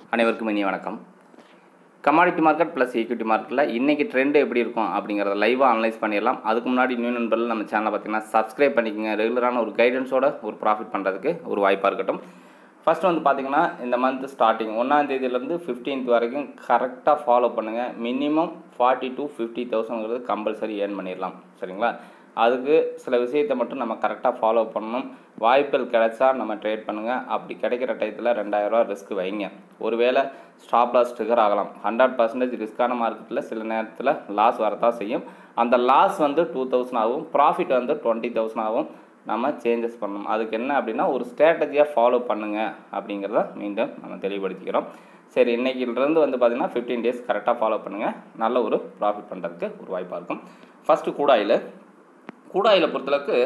அனைவருக்கும் இனிய வணக்கம் கமாடிட்டி மார்க்கெட் ப்ளஸ் ஈக்விட்டி மார்க்கெட்டில் இன்றைக்கி ட்ரெண்டு எப்படி இருக்கும் அப்படிங்கிறத லைவாக அனலைஸ் பண்ணிடலாம் அதுக்கு முன்னாடி நியூ நண்பர்கள் நம்ம சேனலை பார்த்தீங்கன்னா சப்ஸ்கிரைப் பண்ணிக்கோங்க ரெகுலரான ஒரு கைடன்ஸோட ஒரு ப்ராஃபிட் பண்ணுறதுக்கு ஒரு வாய்ப்பாக இருக்கட்டும் ஃபர்ஸ்ட் வந்து பார்த்தீங்கன்னா இந்த மந்த் ஸ்டார்டிங் ஒன்றாம் தேதியிலேருந்து ஃபிஃப்டீன்த் வரைக்கும் கரெக்டாக ஃபாலோ பண்ணுங்கள் மினிமம் ஃபார்ட்டி டு ஃபிஃப்டி தௌசண்ட்ங்கிறது கம்பல்சரி ஏர்ன் பண்ணிடலாம் சரிங்களா அதுக்கு சில விஷயத்தை மட்டும் நம்ம கரெக்டாக ஃபாலோ பண்ணணும் வாய்ப்புகள் கிடைச்சா நம்ம ட்ரேட் பண்ணுங்கள் அப்படி கிடைக்கிற டயத்தில் ரெண்டாயிரரூவா ரிஸ்க் வைங்க ஒருவேளை ஸ்டாப் லாஸ் ட்ரிகர் ஆகலாம் ஹண்ட்ரட் பர்சன்டேஜ் ரிஸ்க்கான மார்க்கெட்டில் சில நேரத்தில் லாஸ் வரதான் செய்யும் அந்த லாஸ் வந்து டூ தௌசண்ட் ஆகும் ப்ராஃபிட் வந்து டுவெண்ட்டி தௌசண்ட் ஆகும் நம்ம சேஞ்சஸ் பண்ணணும் அதுக்கு என்ன அப்படின்னா ஒரு ஸ்ட்ராட்டஜியாக ஃபாலோ பண்ணுங்கள் அப்படிங்கிறத மீண்டும் நம்ம தெளிவுபடுத்திக்கிறோம் சரி இன்னைக்கிலிருந்து வந்து பார்த்திங்கன்னா ஃபிஃப்டீன் டேஸ் கரெக்டாக ஃபாலோ பண்ணுங்கள் நல்ல ஒரு ப்ராஃபிட் பண்ணுறதுக்கு ஒரு வாய்ப்பாக இருக்கும் ஃபஸ்ட்டு கூடாயில் கூடாயில் பொறுத்தளவுக்கு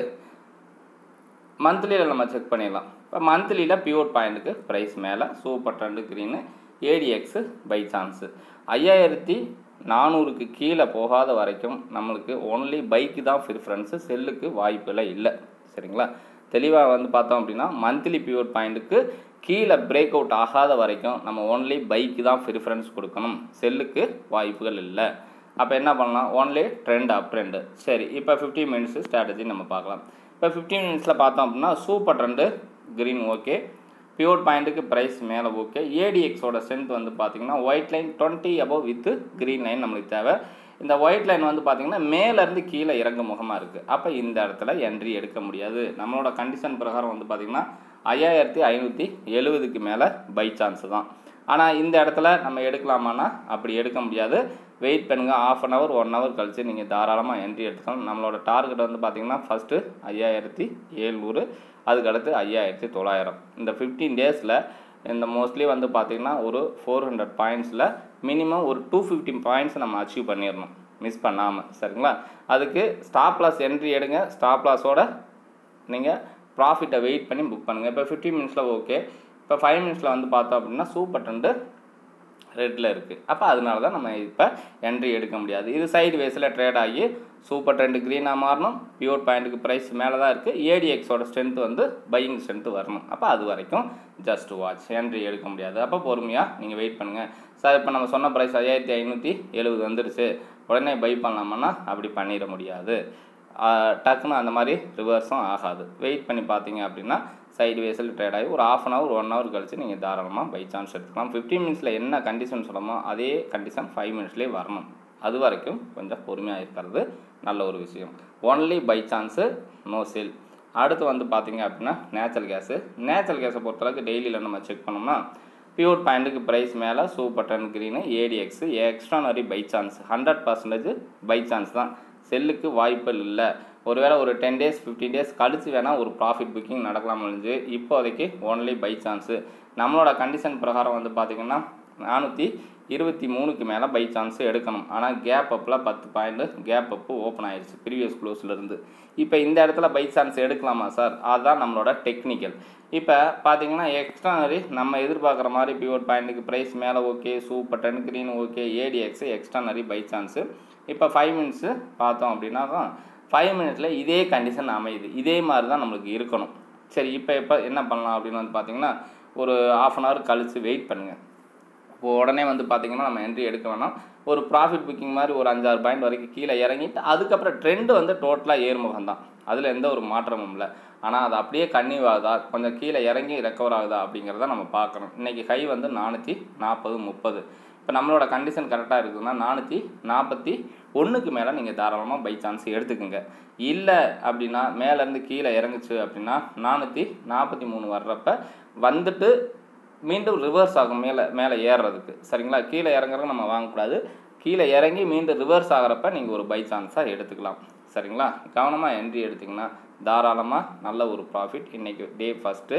மந்த்லியில் நம்ம செக் பண்ணிடலாம் இப்போ மந்த்லியில் பியூர் பாயிண்ட்டுக்கு ப்ரைஸ் மேலே super trend green ADX buy chance ஐயாயிரத்தி நானூறுக்கு கீழே போகாத வரைக்கும் நம்மளுக்கு ஒன்லி பைக்கு தான் ப்ரிஃபரன்ஸு செல்லுக்கு வாய்ப்புகளை இல்லை சரிங்களா தெளிவாக வந்து பார்த்தோம் அப்படின்னா மந்த்லி பியூர் பாயிண்ட்டுக்கு கீழே பிரேக் அவுட் ஆகாத வரைக்கும் நம்ம ஒன்லி பைக்கு தான் ப்ரிஃபரன்ஸ் கொடுக்கணும் செல்லுக்கு வாய்ப்புகள் இல்லை அப்போ என்ன பண்ணலாம் ஒன்லி ட்ரெண்ட் அப் ட்ரெண்டு சரி இப்போ ஃபிஃப்டி மினிட்ஸ் ஸ்ட்ராட்டஜி நம்ம பார்க்கலாம் இப்போ ஃபிஃப்டீன் மினிட்ஸில் பார்த்தோம் அப்படின்னா super trend green okay pure பாயிண்ட்டுக்கு ப்ரைஸ் மேலே ஓகே ஏடிஎக்ஸோட ஸ்ட்ரென்த் வந்து பார்த்திங்கன்னா white line twenty above with green line நம்மளுக்கு தேவை இந்த ஒயிட் லைன் வந்து பார்த்திங்கன்னா மேலேருந்து கீழே இறங்க முகமாக இருக்குது அப்போ இந்த இடத்துல என்ட்ரி எடுக்க முடியாது நம்மளோட கண்டிஷன் பிரகாரம் வந்து பார்த்திங்கன்னா ஐயாயிரத்தி ஐநூற்றி எழுபதுக்கு மேலே பை சான்ஸ் தான் ஆனால் இந்த இடத்துல நம்ம எடுக்கலாமான்னா அப்படி எடுக்க முடியாது வெயிட் பண்ணுங்க half an hour one hour கழித்து நீங்கள் தாராளமாக என்ட்ரி எடுத்துக்கலாம் நம்மளோட டார்கெட் வந்து பார்த்திங்கன்னா ஃபஸ்ட்டு ஐயாயிரத்தி ஏழ்நூறு அதுக்கடுத்து ஐயாயிரத்தி தொள்ளாயிரம் இந்த ஃபிஃப்டீன் டேஸில் இந்த மோஸ்ட்லி வந்து பார்த்திங்கன்னா ஒரு ஃபோர் ஹண்ட்ரட் பாயிண்ட்ஸில் மினிமம் ஒரு டூ ஃபிஃப்டி பாயிண்ட்ஸ் நம்ம அச்சீவ் பண்ணிடணும் மிஸ் பண்ணாமல் சரிங்களா அதுக்கு ஸ்டாப் லாஸ் என்ட்ரி எடுங்க ஸ்டாப் லாஸோட நீங்கள் ப்ராஃபிட்டை வெயிட் பண்ணி புக் பண்ணுங்கள் இப்போ ஃபிஃப்டி மினிட்ஸில் ஓகே இப்போ ஃபைவ் மினிட்ஸில் வந்து பார்த்தோம் அப்படின்னா சூப்பர் ட்ரெண்டு ரெட்டில் இருக்குது அப்போ அதனால தான் நம்ம இப்போ என்ட்ரி எடுக்க முடியாது இது சைடு வேஸில் ட்ரேட் ஆகி சூப்பர் ட்ரெண்டு க்ரீனாக மாறணும் பியூர் பாயிண்ட்டுக்கு ப்ரைஸ் மேலே தான் இருக்குது ஏடிஎக்ஸோட ஸ்ட்ரென்த் வந்து பையிங் ஸ்ட்ரென்த்து வரணும் அப்போ அது வரைக்கும் ஜஸ்ட் வாட்ச் என்ட்ரி எடுக்க முடியாது அப்போ பொறுமையாக நீங்கள் வெயிட் பண்ணுங்கள் சார் இப்போ நம்ம சொன்ன ப்ரைஸ் ஐயாயிரத்தி ஐநூற்றி எழுபது வந்துடுச்சு உடனே பை பண்ணலாமன்னா அப்படி பண்ணிட முடியாது டக்குன்னு அந்த மாதிரி ரிவர்ஸும் ஆகாது வெயிட் பண்ணி பார்த்தீங்க அப்படின்னா சைடு வேஸில் ட்ரேட் ஆகி ஒரு half an hour one hour கழிச்சு நீங்கள் தாராளமாக பை சான்ஸ் எடுத்துக்கலாம் ஃபிஃப்டீன் மினிட்ஸில் என்ன கண்டிஷன் சொல்லமோ அதே கண்டிஷன் ஃபைவ் மினிட்ஸ்லேயே வரணும் அது வரைக்கும் கொஞ்சம் பொறுமையாக இருக்கிறது நல்ல ஒரு விஷயம் only buy chance no sale அடுத்து வந்து பார்த்தீங்க அப்படின்னா நேச்சுரல் கேஸு நேச்சுரல் கேஸை பொறுத்தளவுக்கு டெய்லியில் நம்ம செக் பண்ணோம்னா பியூர் பாயிண்ட்டுக்கு ப்ரைஸ் மேலே super ten green ADX extraordinary buy chance hundred percentage buy chance தான் செல்லுக்கு வாய்ப்புகள் இல்லை ஒருவேளை ஒரு டென் டேஸ் ஃபிஃப்டீன் டேஸ் கழித்து வேணால் ஒரு ப்ராஃபிட் புக்கிங் நடக்கலாம் முடிஞ்சு இப்போதைக்கு ஒன்லி பை சான்ஸு நம்மளோட கண்டிஷன் பிரகாரம் வந்து பார்த்திங்கன்னா நானூற்றி இருபத்தி மூணுக்கு மேலே பை சான்ஸ் எடுக்கணும் ஆனால் கேப் அப்பில் பத்து பாயிண்ட்டு கேப் அப்பு ஓப்பன் ஆயிடுச்சு ப்ரீவியஸ் க்ளோஸ்லேருந்து இப்போ இந்த இடத்துல பை சான்ஸ் எடுக்கலாமா சார் அதுதான் நம்மளோட டெக்னிக்கல் இப்போ பார்த்தீங்கன்னா எக்ஸ்ட்ரானரி நம்ம எதிர்பார்க்குற மாதிரி பியூர் பாயிண்ட்டுக்கு ப்ரைஸ் மேலே okay super ten green okay ADX extraordinary buy chance இப்போ ஃபைவ் மினிட்ஸு பார்த்தோம் அப்படின்னா தான் ஃபைவ் மினிட்ஸில் இதே கண்டிஷன் அமையுது இதே மாதிரி தான் நம்மளுக்கு இருக்கணும் சரி இப்போ இப்போ என்ன பண்ணலாம் அப்படின்னு வந்து பார்த்தீங்கன்னா ஒரு ஆஃப் அன் ஹவர் கழித்து வெயிட் பண்ணுங்கள் இப்போ உடனே வந்து பார்த்திங்கன்னா நம்ம என்ட்ரி எடுக்க வேணாம் ஒரு ப்ராஃபிட் புக்கிங் மாதிரி ஒரு அஞ்சாறு பாயிண்ட் வரைக்கும் கீழே இறங்கிட்டு அதுக்கப்புறம் ட்ரெண்டு வந்து டோட்டலாக ஏர்முகம் தான் அதில் எந்த ஒரு மாற்றமும் இல்லை ஆனால் அது அப்படியே கன்னியூ ஆகுதா கொஞ்சம் கீழே இறங்கி ரெக்கவர் ஆகுதா அப்படிங்கிறத நம்ம பார்க்கணும் இன்றைக்கி ஹை வந்து நானூற்றி நாற்பது முப்பது இப்போ நம்மளோட கண்டிஷன் கரெக்டாக இருக்குதுன்னா நானூற்றி நாற்பத்தி ஒன்றுக்கு மேலே நீங்கள் தாராளமாக பை சான்ஸ் எடுத்துக்கோங்க இல்லை அப்படின்னா மேலேருந்து கீழே இறங்குச்சு அப்படின்னா நானூற்றி நாற்பத்தி மூணு வர்றப்ப வந்துட்டு மீண்டும் ரிவர்ஸ் ஆகும் மேலே மேலே ஏறுறதுக்கு சரிங்களா கீழே இறங்குறதுக்கு நம்ம வாங்கக்கூடாது கீழே இறங்கி மீண்டும் ரிவர்ஸ் ஆகிறப்ப நீங்கள் ஒரு பை சான்ஸாக எடுத்துக்கலாம் சரிங்களா கவனமாக என்ட்ரி எடுத்திங்கன்னா தாராளமாக நல்ல ஒரு ப்ராஃபிட் இன்றைக்கி டே ஃபஸ்ட்டு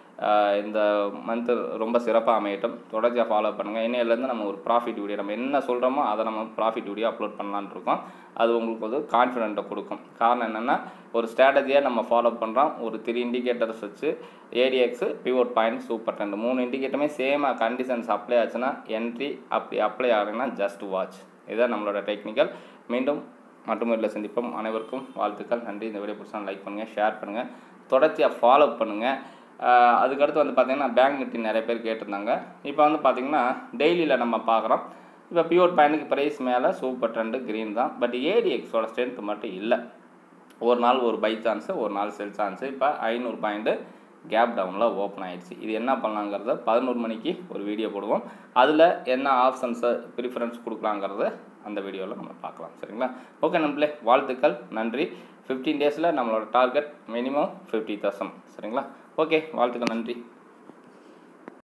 இந்த மந்த்து ரொம்ப சிறப்பாக அமையட்டும் தொடர்ச்சியாக ஃபாலோ பண்ணுங்கள் இன்னையிலேருந்து நம்ம ஒரு ப்ராஃபிட் வீடியோ நம்ம என்ன சொல்கிறோமோ அதை நம்ம ப்ராஃபிட் வீடியோ அப்லோட் பண்ணலான்னு இருக்கோம் அது உங்களுக்கு வந்து கான்ஃபிடென்ட்டை கொடுக்கும் காரணம் என்னென்னா ஒரு ஸ்ட்ராட்டஜியாக நம்ம ஃபாலோ பண்ணுறோம் ஒரு த்ரீ இண்டிகேட்டர்ஸ் வச்சு ADX pivot point super ten மூணு இண்டிகேட்டருமே சேமாக கண்டிஷன்ஸ் அப்ளை ஆச்சுன்னா என்ட்ரி அப்படி அப்ளை ஆகுதுன்னா ஜஸ்ட் வாட்ச் இதுதான் நம்மளோட டெக்னிக்கல் மீண்டும் மற்றும் இல்லை சந்திப்போம் அனைவருக்கும் வாழ்த்துக்கள் நன்றி இந்த வீடியோ பிடிச்சா லைக் பண்ணுங்கள் ஷேர் பண்ணுங்கள் தொடர்ச்சியாக ஃபாலோ பண்ணுங்கள் ஆஹ் அதுக்கடுத்து வந்து பார்த்திங்கன்னா பேங்க் நிஃப்டி நிறைய பேர் கேட்டிருந்தாங்க இப்போ வந்து பார்த்திங்கன்னா டெய்லியில் நம்ம பார்க்குறோம் இப்போ பியூர் பாயிண்ட்டுக்கு ப்ரைஸ் மேலே சூப்பர் ட்ரெண்டு க்ரீன் தான் பட் ஏடிஎக்ஸோட ஸ்ட்ரென்த் மட்டும் இல்லை ஒரு நாள் ஒரு பை சான்ஸு ஒரு நாள் செல் சான்ஸு இப்போ ஐநூறு பாயிண்ட்டு கேப் டவுனில் ஓப்பன் ஆயிடுச்சு இது என்ன பண்ணலாங்கிறத பதினோரு மணிக்கு ஒரு வீடியோ போடுவோம் அதில் என்ன ஆப்ஷன்ஸை ப்ரிஃபரன்ஸ் கொடுக்கலாங்கிறத அந்த வீடியோவில் நம்ம பார்க்கலாம் சரிங்களா ஓகே நம்மளே வாழ்த்துக்கள் நன்றி ஃபிஃப்டீன் டேஸில் நம்மளோட டார்கெட் மினிமம் ஃபிஃப்டி தௌசண்ட் சரிங்களா ஓகே வாழ்த்துக்கள் நன்றி